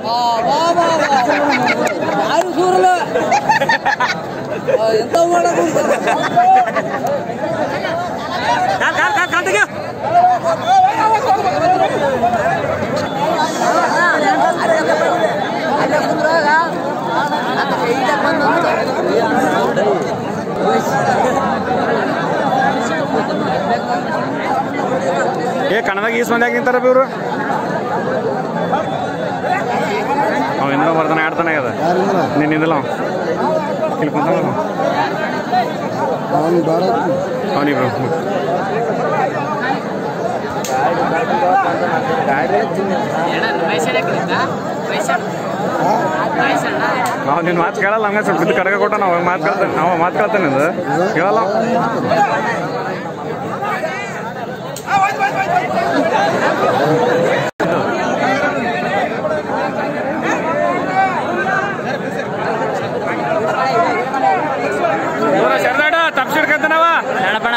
ಯಾರು ಸೂರಲ್ಲ ಎಂತ ಮಾಡಕ್ ಏ ಕನ್ನಡದಾಗ ಈಸ್ ಮಂದಿ ನಿಂತಾರ ಇವ್ರು ಅವ ಇಂದ್ರ ಬರ್ತಾನೆ ಆಡ್ತಾನೆ ಅದ ನೀನ್ ನಿಂದಿಲ್ಲ ಅವ ಇಲ್ಲಿ ಕುಂತಾನ ಅವನು ಬೇಡ ಅವನಿಬ್ರು ನಾವು ನಿನ್ನ ಮಾತು ಕೇಳಲ್ಲ ಹಂಗೆ ಸ್ವಲ್ಪ ಬಿದ್ದು ಕಡಗ ಕೊಟ್ಟ ನಾವು ಮಾತು ಕೇಳ್ತಾನೆ ನಾವು ಮಾತು ಕೇಳ್ತಾನೆ ಇದು ಕೇಳಲ್ಲ ಶರದಾಡ ತಪ್ಸಿಡ್ಕಂತಾನವ ಹೇಳಪ್ಪಣ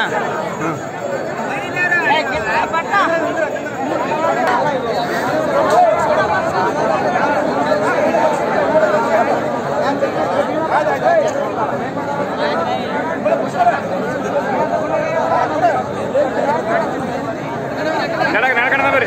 ನಡಕ ನಡ್ಕಣ ಬರ್ರಿ